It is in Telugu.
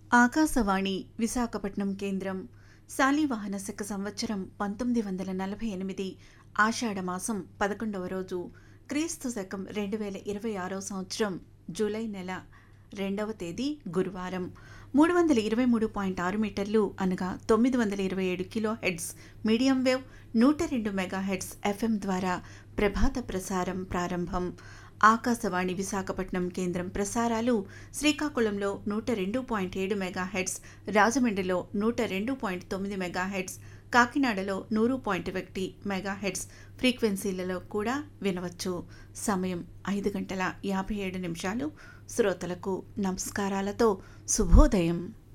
ఆకాశవాణి విశాఖపట్నం కేంద్రం శాలివాహన శక సంవత్సరం పంతొమ్మిది వందల నలభై ఎనిమిది ఆషాఢమాసం పదకొండవ రోజు క్రీస్తు శకం రెండు వేల ఇరవై ఆరో సంవత్సరం జూలై నెల రెండవ తేదీ గురువారం మూడు వందల ఇరవై మూడు పాయింట్ ఆరు మీటర్లు అనగా తొమ్మిది వందల ఇరవై ఏడు కిలో హెడ్స్ మీడియం వేవ్ నూట రెండు మెగా హెడ్స్ ఎఫ్ఎం ద్వారా ప్రభాత ప్రసారం ప్రారంభం ఆకాశవాణి విశాఖపట్నం కేంద్రం ప్రసారాలు శ్రీకాకుళంలో నూట రెండు పాయింట్ ఏడు మెగా హెడ్స్ రాజమండ్రిలో నూట రెండు పాయింట్ తొమ్మిది మెగా హెడ్స్ కాకినాడలో నూరు పాయింట్ ఒకటి మెగా హెడ్స్ ఫ్రీక్వెన్సీలలో కూడా వినవచ్చు సమయం ఐదు గంటల యాభై ఏడు నిమిషాలు శ్రోతలకు నమస్కారాలతో శుభోదయం